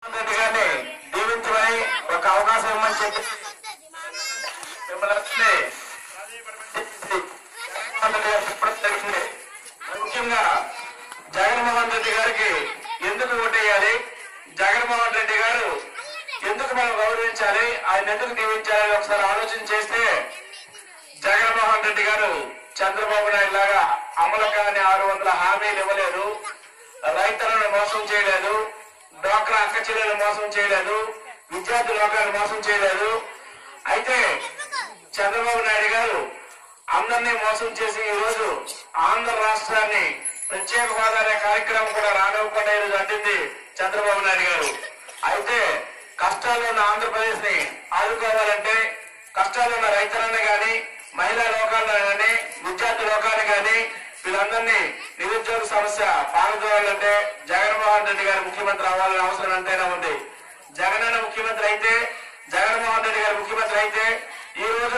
రెడ్డి గారిని దీవించమని ఒక అవకాశం ఇవ్వమని చెప్పి మిమ్మల్ని అందరినీ జగన్మోహన్ రెడ్డి గారు చెప్పడం జరిగింది ముఖ్యంగా జగన్మోహన్ రెడ్డి గారికి ఎందుకు ఓటేయాలి జగన్మోహన్ రెడ్డి గారు ఎందుకు మనం గౌరవించాలి ఆయన ఎందుకు దీవించాలి అని ఒకసారి ఆలోచన చేస్తే జగన్మోహన్ రెడ్డి గారు చంద్రబాబు నాయుడు లాగా అమలు కాని ఆరు వందల హామీలు ఇవ్వలేదు రైతులను మోసం చేయలేదు డ్వాక్రా అక్క చెల్లెలను మోసం చేయలేదు విద్యార్థి లోకాలను మోసం చేయలేదు అయితే చంద్రబాబు నాయుడు గారు అందరినీ మోసం చేసి ఈ రోజు ఆంధ్ర రాష్ట్రాన్ని ప్రత్యేక హోదా అనే కార్యక్రమం కూడా రానివ్వకుండా ఈ రోజు అడ్డింది చంద్రబాబు నాయుడు గారు అయితే కష్టాల్లో ఉన్న ఆంధ్రప్రదేశ్ ని ఆదుకోవాలంటే కష్టాల్లో ఉన్న రైతులను గాని మహిళా లోకాలను గాని విద్యార్థి లోకాన్ని గాని వీళ్ళందరినీ నిరుద్యోగ సమస్య పాల్గొనాలంటే జగన్మోహన్ రెడ్డి గారు ముఖ్యమంత్రి అవ్వాలని అవసరం ఎంతైనా ఉంది జగనన్న ముఖ్యమంత్రి అయితే జగన్మోహన్ రెడ్డి గారు ముఖ్యమంత్రి అయితే ఈ రోజు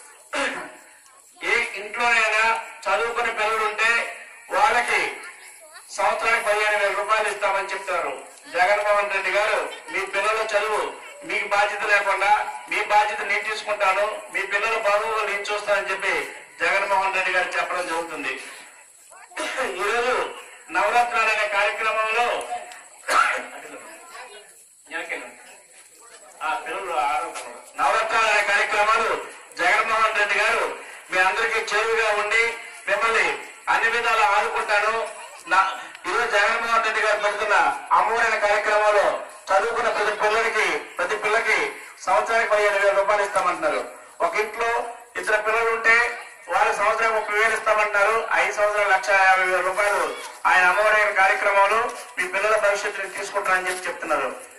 ఏ ఇంట్లోనైనా చదువుకునే పిల్లలు ఉంటే వాళ్ళకి సంవత్సరానికి పదిహేను వేల రూపాయలు ఇస్తామని చెప్తారు జగన్మోహన్ రెడ్డి గారు మీ పిల్లల చదువు మీకు బాధ్యత లేకుండా మీ బాధ్యత నేను తీసుకుంటాను మీ పిల్లల బాగోగులు నేను చూస్తానని చెప్పి జగన్మోహన్ రెడ్డి గారు చెప్పడం జరుగుతుంది ఈరోజు నవరాత్రాలు అనే కార్యక్రమంలో వెనకెళ్ళండి. ఆ పిల్లలు ఆరోగ్యం నవరత్నాలు అనే కార్యక్రమాలు జగన్మోహన్ రెడ్డి గారు మీ అందరికీ చేరువుగా ఉండి మిమ్మల్ని అన్ని విధాలు ఆదుకుంటాను నా- ఈరోజు జగన్మోహన్ రెడ్డి గారు పెడుతున్న అమ్మఒడి కార్యక్రమంలో చదువుకున్న ప్రతి పిల్లలకి ప్రతి పిల్లకి సంవత్సరానికి పదిహేను వేల రూపాయలు ఇస్తామంటున్నారు ఒక ఇంట్లో ఇద్దరు పిల్లలు ఉంటే వాళ్ళ సంవత్సరం ముప్పై వేలు ఇస్తామంటున్నారు ఐదు సంవత్సరాలు లక్ష యాభై వేల రూపాయలు ఆయన అమ్మఒడి కార్యక్రమంలో మీ పిల్లల భవిష్యత్తుని తీసుకుంటారని చెప్పి చెప్తున్నారు